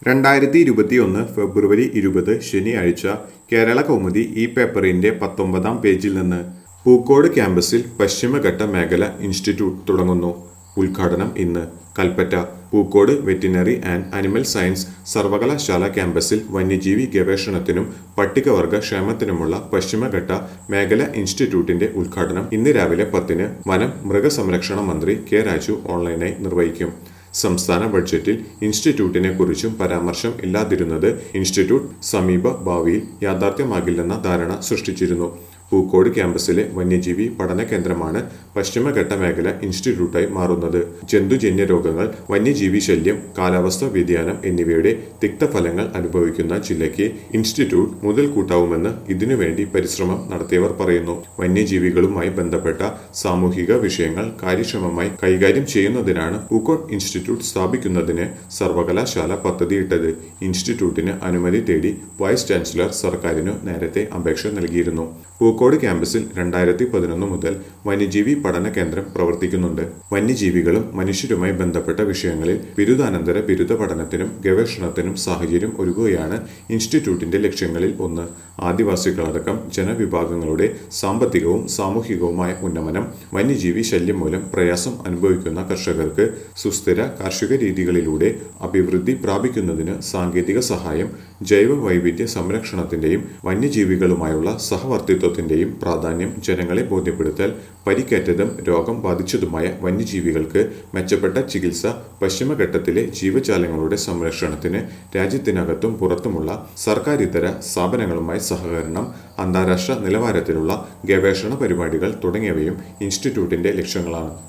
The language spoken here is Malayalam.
രണ്ടായിരത്തി ഇരുപത്തിയൊന്ന് ഫെബ്രുവരി ഇരുപത് ശനിയാഴ്ച കേരള കൗമുദി ഈ പേപ്പറിന്റെ പത്തൊമ്പതാം പേജിൽ നിന്ന് പൂക്കോട് ക്യാമ്പസിൽ പശ്ചിമഘട്ട മേഖല ഇൻസ്റ്റിറ്റ്യൂട്ട് തുടങ്ങുന്നു ഉദ്ഘാടനം ഇന്ന് Kalpetta Pookode veterinary and animal science സർവകലാശാല ക്യാമ്പസിൽ വന്യജീവി ഗവേഷണത്തിനും പട്ടികവർഗ ക്ഷേമത്തിനുമുള്ള പശ്ചിമഘട്ട മേഖല ഇൻസ്റ്റിറ്റ്യൂട്ടിന്റെ ഉദ്ഘാടനം ഇന്ന് രാവിലെ പത്തിന് വനം മൃഗസംരക്ഷണ മന്ത്രി കെ രാജു ഓൺലൈനായി നിർവഹിക്കും സംസ്ഥാന ബഡ്ജറ്റിൽ ഇൻസ്റ്റിറ്റ്യൂട്ടിനെ കുറിച്ചും പരാമർശം ഇല്ലാതിരുന്നത് ഇൻസ്റ്റിറ്റ്യൂട്ട് സമീപ ഭാവിയിൽ യാഥാർത്ഥ്യമാകില്ലെന്ന ധാരണ സൃഷ്ടിച്ചിരുന്നു പൂക്കോട് ക്യാമ്പസിലെ വന്യജീവി പഠന കേന്ദ്രമാണ് പശ്ചിമഘട്ട മേഖല ഇൻസ്റ്റിറ്റ്യൂട്ടായി മാറുന്നത് ജന്തുജന്യ രോഗങ്ങൾ വന്യജീവി ശല്യം കാലാവസ്ഥാ വ്യതിയാനം എന്നിവയുടെ തിക്തഫലങ്ങൾ അനുഭവിക്കുന്ന ജില്ലയ്ക്ക് ഇൻസ്റ്റിറ്റ്യൂട്ട് മുതൽക്കൂട്ടാവുമെന്ന് ഇതിനുവേണ്ടി പരിശ്രമം നടത്തിയവർ പറയുന്നു വന്യജീവികളുമായി ബന്ധപ്പെട്ട സാമൂഹിക വിഷയങ്ങൾ കാര്യക്ഷമമായി കൈകാര്യം ചെയ്യുന്നതിനാണ് പൂക്കോട് ഇൻസ്റ്റിറ്റ്യൂട്ട് സ്ഥാപിക്കുന്നതിന് സർവകലാശാല പദ്ധതിയിട്ടത് ഇൻസ്റ്റിറ്റ്യൂട്ടിന് അനുമതി തേടി വൈസ് ചാൻസലർ സർക്കാരിനു നേരത്തെ അപേക്ഷ നൽകിയിരുന്നു പൂക്കോട് ക്യാമ്പസിൽ രണ്ടായിരത്തി പതിനൊന്ന് മുതൽ വന്യജീവി പഠന കേന്ദ്രം പ്രവർത്തിക്കുന്നുണ്ട് വന്യജീവികളും മനുഷ്യരുമായി ബന്ധപ്പെട്ട വിഷയങ്ങളിൽ ബിരുദാനന്തര ബിരുദ പഠനത്തിനും ഗവേഷണത്തിനും സാഹചര്യം ഒരുക്കുകയാണ് ഇൻസ്റ്റിറ്റ്യൂട്ടിന്റെ ലക്ഷ്യങ്ങളിൽ ഒന്ന് ആദിവാസികളടക്കം ജനവിഭാഗങ്ങളുടെ സാമ്പത്തികവും സാമൂഹികവുമായ ഉന്നമനം വന്യജീവി ശല്യം മൂലം പ്രയാസം അനുഭവിക്കുന്ന കർഷകർക്ക് സുസ്ഥിര കാർഷിക രീതികളിലൂടെ അഭിവൃദ്ധി പ്രാപിക്കുന്നതിന് സാങ്കേതിക സഹായം ജൈവ വൈവിധ്യ സംരക്ഷണത്തിന്റെയും വന്യജീവികളുമായുള്ള സഹവർത്തിത്വത്തിന്റെയും പ്രാധാന്യം ജനങ്ങളെ ബോധ്യപ്പെടുത്തൽ പരിക്കേറ്റതും രോഗം ബാധിച്ചതുമായ വന്യജീവികൾക്ക് മെച്ചപ്പെട്ട ചികിത്സ പശ്ചിമഘട്ടത്തിലെ ജീവജാലങ്ങളുടെ സംരക്ഷണത്തിന് രാജ്യത്തിനകത്തും പുറത്തുമുള്ള സർക്കാരിതര സ്ഥാപനങ്ങളുമായി സഹകരണം അന്താരാഷ്ട്ര നിലവാരത്തിലുള്ള ഗവേഷണ പരിപാടികൾ തുടങ്ങിയവയും ഇൻസ്റ്റിറ്റ്യൂട്ടിന്റെ ലക്ഷ്യങ്ങളാണ്